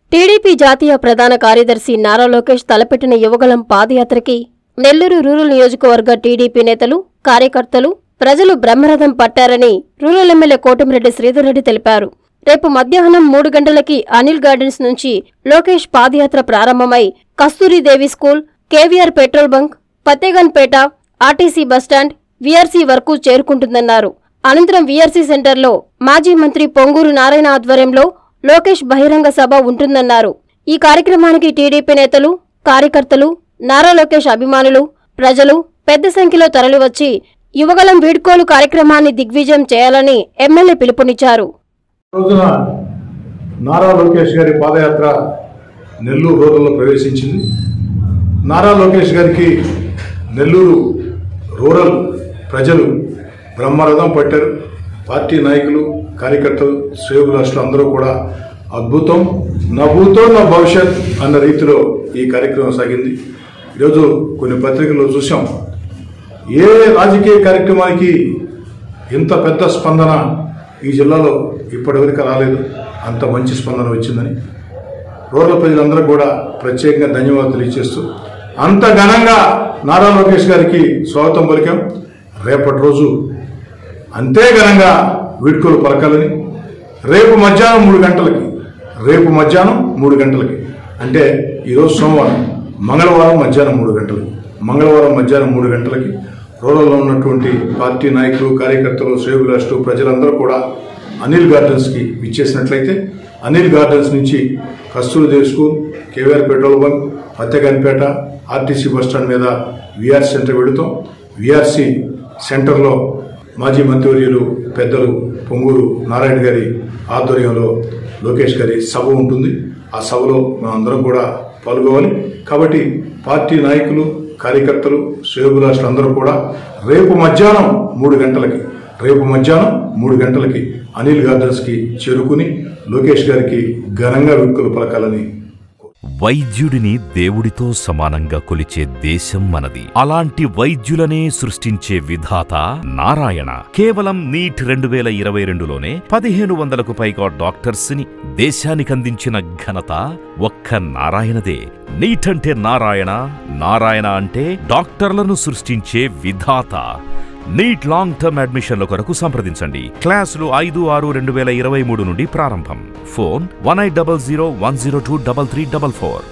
TDP జాతీయ ప్రధాన కార్యదర్శి నారా లోకేష్ తలపెట్టిన యువగలం పాదయాత్రకి నెల్లూరు రూరల్ నియోజకవర్గ టీడీపీ నేతలు కార్యకర్తలు ప్రజలు బ్రహ్మరథం పట్టారని రూరల్ ఎమ్మెల్యే కోటమిరెడ్డి శ్రీధర్ రెడ్డి తెలిపారు రేపు మధ్యాహ్నం మూడు గంటలకి అనిల్ గార్డెన్స్ నుంచి లోకేష్ పాదయాత్ర ప్రారంభమై Kasturidevi school KVR petrol bunk Fatheganpet RTC bus stand VRC వరకు చేరుకుంటుందన్నారు అనంతరం వీఆర్సీ సెంటర్లో మాజీ మంత్రి పొంగూరు నారాయణ ఆధ్వర్యంలో లోకేష్ బహిరంగ సభ ఉంటుందన్నారు ఈ కార్యక్రమానికి టీడీపీ నేతలు కార్యకర్తలు నారా లోకేష్ అభిమానులు ప్రజలు పెద్ద సంఖ్యలో తరలివచ్చి యువగలం వీడ్కోలు కార్యక్రమాన్ని దిగ్విజయం చేయాలని ఎమ్మెల్యే పిలుపునిచ్చారు రోజున నారా లోకేష్ గారి పాదయాత్ర నెల్లూరు రూరల్లో ప్రవేశించింది నారా లోకేష్ గారికి నెల్లూరు రూరల్ ప్రజలు బ్రహ్మరథం పట్టారు పార్టీ నాయకులు కార్యకర్తలు శ్రేయోభిలాషులు అందరూ కూడా అద్భుతం నా భూతో నా భవిష్యత్ అన్న రీతిలో ఈ కార్యక్రమం సాగింది ఈరోజు కొన్ని పత్రికల్లో చూసాం ఏ రాజకీయ కార్యక్రమానికి ఇంత పెద్ద స్పందన ఈ జిల్లాలో ఇప్పటివరకు రాలేదు అంత మంచి స్పందన వచ్చిందని రూరల్ ప్రజలందరూ కూడా ప్రత్యేకంగా ధన్యవాదాలు తెలియజేస్తూ అంత ఘనంగా నారా లోకేష్ గారికి స్వాగతం పలికాం రేపటి రోజు అంతే ఘనంగా వీడ్కోలు పలకాలని రేపు మధ్యాహ్నం మూడు గంటలకి రేపు మధ్యాహ్నం మూడు గంటలకి అంటే ఈరోజు సోమవారం మంగళవారం మధ్యాహ్నం మూడు గంటలకి మంగళవారం మధ్యాహ్నం మూడు గంటలకి రూరల్లో ఉన్నటువంటి పార్టీ నాయకులు కార్యకర్తలు శ్రేయోభిలాషులు ప్రజలందరూ కూడా అనిల్ గార్డెన్స్కి విచ్చేసినట్లయితే అనిల్ గార్డెన్స్ నుంచి Kasturidevi school KVR petrol bunk Fatheganpet RTC bus stand మీద విఆర్సీ సెంటర్ వెళుతాం విఆర్సీ సెంటర్లో మాజీ మంత్రివర్యులు పెద్దలు పొంగూరు నారాయణ గారి ఆధ్వర్యంలో లోకేష్ గారి సభ ఉంటుంది ఆ సభలో మనందరం కూడా పాల్గొవాలి కాబట్టి పార్టీ నాయకులు కార్యకర్తలు శ్రేయోభిలాషులు అందరూ కూడా రేపు మధ్యాహ్నం మూడు గంటలకి రేపు మధ్యాహ్నం మూడు గంటలకి అనిల్ గార్డెన్స్కి చేరుకుని లోకేష్ గారికి ఘనంగా వీడ్కోలు పలకాలని వైద్యుడిని దేవుడితో సమానంగా కొలిచే దేశం మనది అలాంటి వైద్యులనే సృష్టించే విధాత నారాయణ కేవలం నీట్ రెండు వేల ఇరవై రెండులోనే పదిహేను వందలకు పైగా డాక్టర్స్ ని దేశానికందించిన ఘనత ఒక్క నారాయణదే నీట్ అంటే నారాయణ నారాయణ అంటే డాక్టర్లను సృష్టించే విధాత నీట్ లాంగ్ టర్మ్ అడ్మిషన్ల కొరకు సంప్రదించండి క్లాసులు ఐదు ఆరు రెండు వేల ఇరవై మూడు నుండి ప్రారంభం phone one eight double zero one zero two double three double four